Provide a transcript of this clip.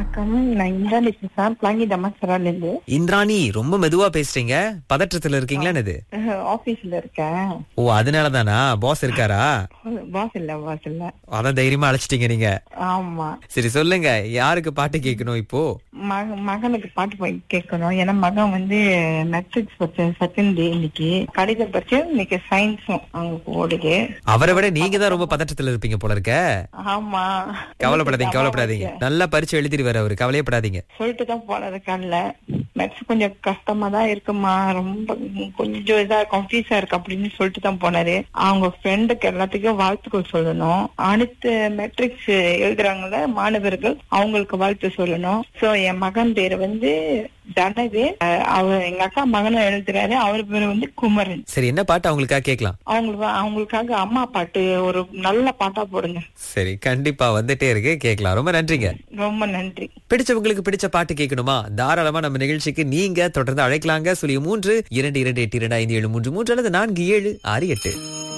வணக்கம் நான் இந்திராணி பேசுறேன் பிளாங்கி தமாசரால இருந்து இந்திராணி ரொம்ப மெதுவா பேசுறீங்க பதற்றத்துல இருக்கீங்களா இது ஆபீஸ்ல இருக்கேன் ஓ அதனாலதானா பாஸ் இருக்காரா பாஸ் இல்ல பாஸ் இல்ல அதான் தைரியமா அழைச்சிட்டீங்க நீங்க ஆமா சரி சொல்லுங்க யாருக்கு பாட்டு கேட்கணும் இப்போ மக மகனுக்கு பாட்டு போய் கேட்கணும் ஏன்னா மகன் வந்து மெட்ரிக்ஸ் பச்ச செகண்ட் டே இன்னைக்கு கடித பட்ச இன்னைக்கு சயின்ஸும் அவங்க ஓடுது அவரை விட நீங்க தான் ரொம்ப பதற்றத்துல இருப்பீங்க போல இருக்க ஆமா கவலைப்படாதீங்க கவலைப்படாதீங்க நல்லா பரிச்சு எழுதிடுவாரு அவரு கவலையப்படாதீங்க சொல்லிட்டு தான் போனது காலைல மேக்ஸ் கொஞ்சம் கஷ்டமா தான் இருக்குமா ரொம்ப கொஞ்சம் இதா கன்ஃபியூஸா இருக்கு அப்படின்னு சொல்லிட்டு தான் போனாரு அவங்க ஃப்ரெண்டுக்கு எல்லாத்துக்கும் வாழ்த்துக்கள் சொல்லணும் அடுத்து மெட்ரிக்ஸ் எழுதுறாங்கல்ல மாணவர்கள் அவங்களுக்கு வாழ்த்து சொல்லணும் சோ என் மகன் பேரு வந்து தனவேல் அஹ் அவர் எங்க அக்கா மகனும் எழுதுறாரு அவர் பேரு வந்து குமரன் சரி என்ன பாட்டு அவங்களுக்காக கேட்கலாம் அவங்களுக்கு அவங்களுக்காக அம்மா பாட்டு ஒரு நல்ல பாட்டா போடுங்க சரி கண்டிப்பா வந்துட்டே இருக்கு கேட்கலாம் ரொம்ப நன்றிங்க ரொம்ப நன்றி பிடிச்சவங்களுக்கு பிடிச்ச பாட்டு கேட்கணுமா தாராளமா நம்ம நிகழ்ச்சிக்கு நீங்க தொடர்ந்து அழைக்கலாங்க சொல்லி மூன்று இரண்டு இரண்டு எட்டு இரண்டு ஐந்து ஏழு மூன்று மூன்று அல்லது நான்கு ஏழு ஆறு எட்டு